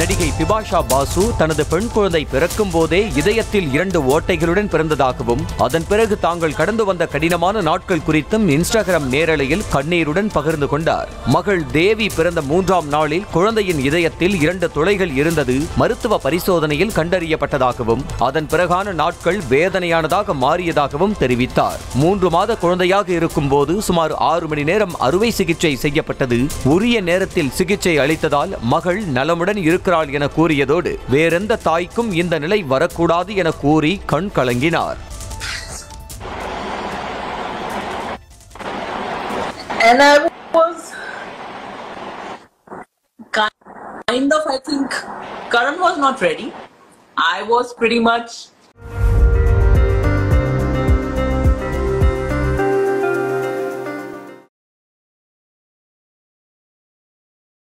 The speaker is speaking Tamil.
நடிகை பிபாஷா பாசு தனது பெண் குழந்தை பிறக்கும் போதே இதயத்தில் இரண்டு ஓட்டைகளுடன் பிறந்ததாகவும் அதன் பிறகு தாங்கள் கடந்து வந்த கடினமான நாட்கள் குறித்தும் இன்ஸ்டாகிராம் நேரலையில் கண்ணீருடன் பகிர்ந்து கொண்டார் மகள் தேவி பிறந்த மூன்றாம் நாளில் குழந்தையின் இதயத்தில் இரண்டு துளைகள் இருந்தது மருத்துவ பரிசோதனையில் கண்டறியப்பட்டதாகவும் அதன் பிறகான நாட்கள் வேதனையானதாக மாறியதாகவும் தெரிவித்தார் மூன்று மாத குழந்தையாக இருக்கும்போது சுமார் ஆறு மணி நேரம் அறுவை சிகிச்சை செய்யப்பட்டது உரிய நேரத்தில் சிகிச்சை அளித்ததால் மகள் நலமுடன் இருக்கிறாள் என கூறியதோடு வேறெந்த தாய்க்கும் இந்த நிலை வரக்கூடாது என கூறி கண் கலங்கினார் and I was kind of, I think, Karan was not ready. I was pretty much